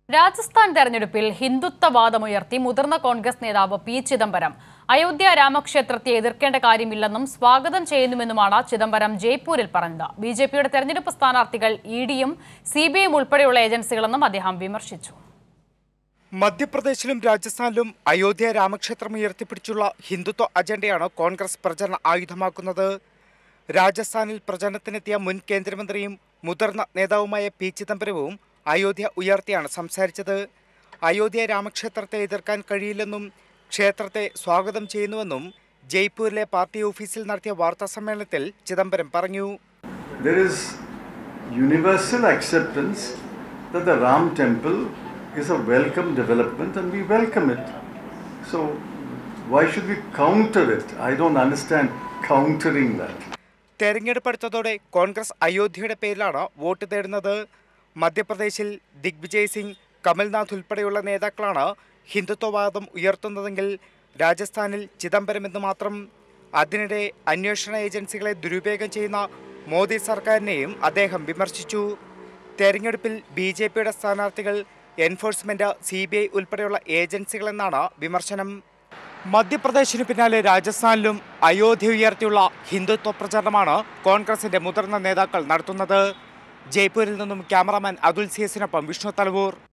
രാജസ്ഥാൻ തെരഞ്ഞെടുപ്പിൽ ഹിന്ദുത്വവാദമുയർത്തി മുതിർന്ന കോൺഗ്രസ് നേതാവ് പി ചിദംബരം അയോധ്യ രാമക്ഷേത്രത്തെ എതിർക്കേണ്ട കാര്യമില്ലെന്നും സ്വാഗതം ചെയ്യുന്നുവെന്നുമാണ് ചിദംബരം ജയ്പൂരിൽ പറഞ്ഞത് ബി ജെ പിയുടെ തെരഞ്ഞെടുപ്പ് സ്ഥാനാർത്ഥികൾ ഇ ഡിയും സി ബി ഐയും ഉൾപ്പെടെയുള്ള ഏജൻസികളെന്നും അദ്ദേഹം വിമർശിച്ചു മധ്യപ്രദേശിലും രാജസ്ഥാനിലും അയോധ്യ രാമക്ഷേത്രം ഉയർത്തിപ്പിടിച്ചുള്ള ഹിന്ദുത്വ അജണ്ടയാണ് കോൺഗ്രസ് പ്രചരണ ആയുധമാക്കുന്നത് രാജസ്ഥാനിൽ പ്രചരണത്തിനെത്തിയ മുൻ കേന്ദ്രമന്ത്രിയും മുതിർന്ന നേതാവുമായ പി ചിദംബരവും അയോധ്യ ഉയർത്തിയാണ് സംസാരിച്ചത് അയോധ്യ രാമക്ഷേത്രത്തെ എതിർക്കാൻ കഴിയില്ലെന്നും ക്ഷേത്രത്തെ സ്വാഗതം ചെയ്യുന്നുവെന്നും ജയ്പൂരിലെ പാർട്ടി ഓഫീസിൽ നടത്തിയ വാർത്താ സമ്മേളനത്തിൽ ചിദംബരം പറഞ്ഞു there is universal acceptance that the Ram temple is a welcome development and we welcome it. So, why should we counter it? I don't understand countering that. തെരഞ്ഞെടുപ്പ് അടുത്തതോടെ കോൺഗ്രസ് അയോധ്യയുടെ പേരിലാണ് വോട്ട് തേടുന്നത് മധ്യപ്രദേശിൽ ദിഗ്വിജയ് സിംഗ് കമൽനാഥ് ഉൾപ്പെടെയുള്ള നേതാക്കളാണ് ഹിന്ദുത്വവാദം ഉയർത്തുന്നതെങ്കിൽ രാജസ്ഥാനിൽ ചിദംബരം എന്ന് മാത്രം അതിനിടെ അന്വേഷണ ഏജൻസികളെ ദുരുപയോഗം ചെയ്യുന്ന മോദി സർക്കാരിനെയും അദ്ദേഹം വിമർശിച്ചു തെരഞ്ഞെടുപ്പിൽ ബി ജെ പിയുടെ സ്ഥാനാർത്ഥികൾ എൻഫോഴ്സ്മെന്റ് സി ബി ഐ ഉൾപ്പെടെയുള്ള ഏജൻസികളെന്നാണ് വിമർശനം മധ്യപ്രദേശിന് പിന്നാലെ രാജസ്ഥാനിലും അയോധ്യ ഉയർത്തിയുള്ള ഹിന്ദുത്വ പ്രചരണമാണ് കോൺഗ്രസിന്റെ മുതിർന്ന നേതാക്കൾ നടത്തുന്നത് ജയ്പൂരിൽ നിന്നും ക്യാമറാമാൻ അതുൽ സിയസിനൊപ്പം വിഷ്ണു തലവൂർ